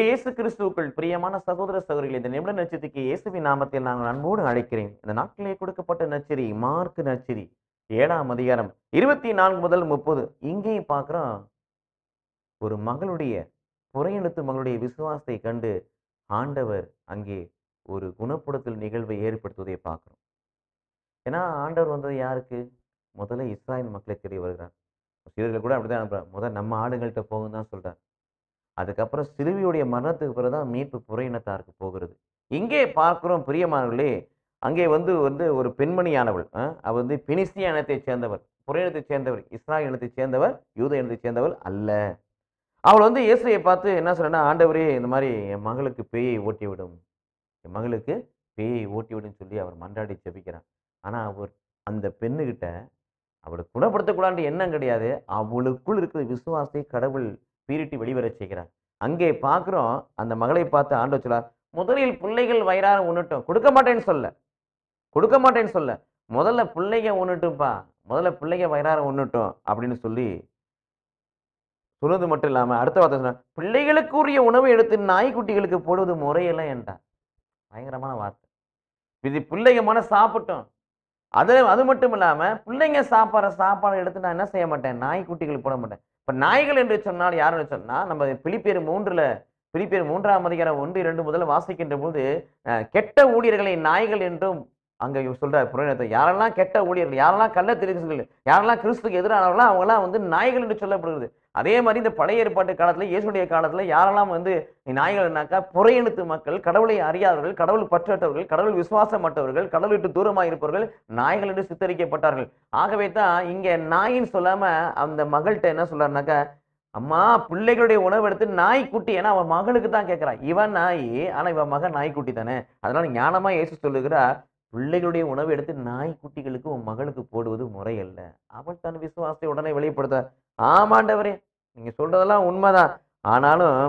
இயேசு கிறிஸ்துவுக்குள் பிரியமான சகோதர சகோதரிகள் இந்த நிமிட நட்சத்திற்கு இயேசுவின் நாமத்தில் நாங்கள் அன்போடு அழைக்கிறேன் இந்த நாட்களிலே கொடுக்கப்பட்ட நச்சரி மார்க் நச்சரி ஏழாம் அதிகாரம் இருபத்தி நான்கு முதல் முப்பது இங்கேயும் பார்க்குறோம் ஒரு மகளுடைய புறையெழுத்து மகளுடைய விசுவாசத்தை கண்டு ஆண்டவர் அங்கே ஒரு குணப்படுத்தல் நிகழ்வை ஏற்படுத்துவதை பார்க்குறோம் ஏன்னா ஆண்டவர் வந்தது யாருக்கு முதல்ல இஸ்ராயல் மக்களை தேடி வருகிறார் சிலர்கள் கூட அப்படிதான் அனுப்புறார் முதல் நம்ம ஆடுகள்கிட்ட போகும் தான் சொல்றார் அதுக்கப்புறம் சிலுவையுடைய மரணத்துக்கு பிறகு தான் மீட்பு புறையினத்தாருக்கு போகிறது இங்கே பார்க்கிறோம் பிரியமானவர்களே அங்கே வந்து வந்து ஒரு பெண்மணியானவள் அஹ், அவள் வந்து பினிசிய இனத்தைச் சேர்ந்தவர் புறையினத்தைச் சேர்ந்தவர் இஸ்ராயல் இனத்தைச் சேர்ந்தவர் யூத இனத்தைச் சேர்ந்தவள் அல்ல அவள் வந்து இயேசுவை பார்த்து என்ன சொல்றேன்னா ஆண்டவரே இந்த மாதிரி என் மகளுக்கு பேயை ஓட்டி விடும் என் மகளுக்கு பேயை ஓட்டி விடுன்னு சொல்லி அவர் மன்றாடி ஜெபிக்கிறார் ஆனா அவர் அந்த பெண்ணுகிட்ட அவளை குணப்படுத்தக்கூடாது எண்ணம் கிடையாது அவளுக்குள் இருக்கிற விசுவாசத்தை கடவுள் பீரிட்டி வெளிவரச் செய்கிறார் அங்கே பார்க்குறோம் அந்த மகளை பார்த்து ஆண்டவர் சொல்றார் முதலில் பிள்ளைகள் வயிறார உண்ணட்டும் கொடுக்க மாட்டேன்னு சொல்ல கொடுக்க மாட்டேன்னு சொல்ல முதல்ல பிள்ளைங்க உண்ணட்டும்ப்பா முதல்ல பிள்ளைங்க வயிறார உண்ணட்டும் அப்படின்னு சொல்லி சொன்னது மட்டும் இல்லாம அடுத்த வார்த்தை சொன்னார் பிள்ளைகளுக்குரிய உணவை எடுத்து நாய்க்குட்டிகளுக்கு போடுவது முறையெல்லாம் என்றார் பயங்கரமான வார்த்தை இது பிள்ளைங்க மன சாப்பிட்டோம் அது அது மட்டும் இல்லாம பிள்ளைங்க சாப்பாடுற சாப்பாடை எடுத்து நான் என்ன செய்ய மாட்டேன் நாய்க்குட்டிகளுக்கு போட மாட்டேன் இப்ப நாய்கள் என்று சொன்னால் யாருன்னு சொன்னா நம்ம பிலிப்பியர் மூன்றுல பிலிப்பியர் மூன்றாம் அதிகாரம் ஒன்று இரண்டு முதல்ல வாசிக்கின்ற போது அஹ், கெட்ட ஊழியர்களை நாய்கள் என்றும் அங்க இவர் சொல்றார் புரோகிதத்தை யாரெல்லாம் கெட்ட ஊழியர்கள் யாரெல்லாம் கள்ள திருச்சிகள் யாரெல்லாம் கிறிஸ்துக்கு எதிரானவர்களோ அவங்கெல்லாம் வந்து நாய்கள் என்று சொல்லப்படுகிறது அதே மாதிரி இந்த பழைய ஏற்பாட்டு காலத்துல இயேசுடைய காலத்துல யாரெல்லாம் வந்து நாய்கள்னாக்கா புறையெழுத்து மக்கள் கடவுளை அறியாதவர்கள் கடவுள் பற்றற்றவர்கள் கடவுள் விசுவாசமற்றவர்கள் கடவுள் விட்டு தூரமாக இருப்பவர்கள் நாய்கள் என்று சித்தரிக்கப்பட்டார்கள் ஆகவே தான் இங்க நாயின்னு சொல்லாம அந்த மகள்கிட்ட என்ன சொல்றாருனாக்கா அம்மா பிள்ளைகளுடைய உணவு எடுத்து நாய்க்குட்டி ஏன்னா அவன் மகளுக்கு தான் கேட்கிறா இவன் நாய் ஆனா இவன் மகன் நாய்க்குட்டி தானே அதனால ஞானமா இயேசு சொல்லுகிறா பிள்ளைகளுடைய உணவு எடுத்து நாய்க்குட்டிகளுக்கு உன் மகளுக்கு போடுவது முறை அல்ல அவள் தன் விசுவாசத்தை உடனே வெளிப்படுத்த ஆமாண்டவரே நீங்க சொல்றதெல்லாம் உண்மைதான் ஆனாலும்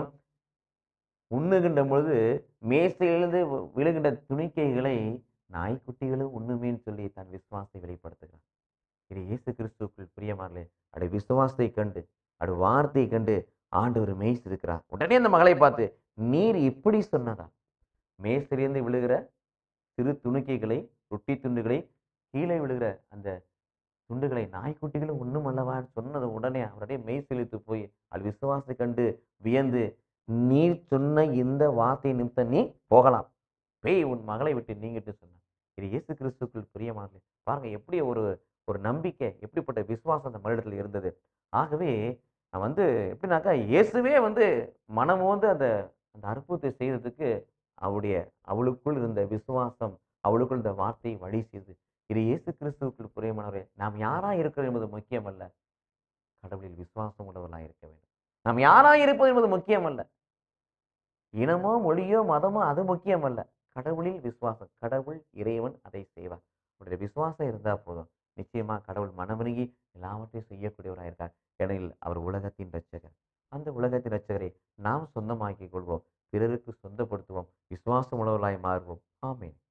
உண்ணுகின்ற பொழுது மேசையிலிருந்து வி- விழுகின்ற துணிக்கைகளை நாய்க்குட்டிகளும் உண்ணுமேன்னு சொல்லி தன் விசுவாசத்தை வெளிப்படுத்துகிறார் இது இயேசு கிறிஸ்துவுக்குள் பிரியமானே அடு விசுவாசத்தை கண்டு அடு வார்த்தையை கண்டு ஆண்டவர் மேய்ஸ் இருக்கிறார் உடனே அந்த மகளை பார்த்து நீர் இப்படி சொன்னதா மேசிலிருந்து விழுகிற சிறு துணுக்கைகளை ரொட்டி துண்டுகளை கீழே விழுகிற அந்த துண்டுகளை நாய்க்குட்டிகளும் ஒன்றும் அல்லவான்னு சொன்னது உடனே அவருடைய மெய் செலுத்து போய் அது விசுவாசத்தை கண்டு வியந்து நீர் சொன்ன இந்த வார்த்தை நிமித்தம் நீ போகலாம் பேய் உன் மகளை விட்டு நீங்கிட்டு சொன்னார் இது இயேசு கிறிஸ்துக்குள் பிரியமானது பாருங்க எப்படி ஒரு ஒரு நம்பிக்கை எப்படிப்பட்ட விசுவாசம் அந்த மனிதத்தில் இருந்தது ஆகவே நான் வந்து எப்படின்னாக்கா இயேசுவே வந்து மனம் வந்து அந்த அந்த அற்புதத்தை செய்யறதுக்கு அவளுடைய அவளுக்குள் இருந்த விசுவாசம் அவளுக்குள் இந்த வார்த்தை வழி செய்து இது இயேசு கிறிஸ்துவுக்குள் பிரியமானவரே நாம் யாரா இருக்கிறோம் என்பது முக்கியம் அல்ல கடவுளில் விசுவாசம் உள்ளவர்களாக இருக்க வேண்டும் நாம் யாரா இருப்பது என்பது முக்கியம் அல்ல இனமோ மொழியோ மதமோ அது முக்கியம் அல்ல கடவுளில் விசுவாசம் கடவுள் இறைவன் அதை செய்வார் அவருடைய விசுவாசம் இருந்தா போதும் நிச்சயமா கடவுள் மனமிருகி எல்லாவற்றையும் செய்யக்கூடியவராக இருக்கார் ஏனெனில் அவர் உலகத்தின் ரட்சகர் அந்த உலகத்தின் ரட்சகரை நாம் சொந்தமாக்கிக் கொள்வோம் பிறருக்கு சொந்தப்படுத்துவோம் விசுவாசம் உள்ளவர்களாய் மாறுவோம் ஆமென்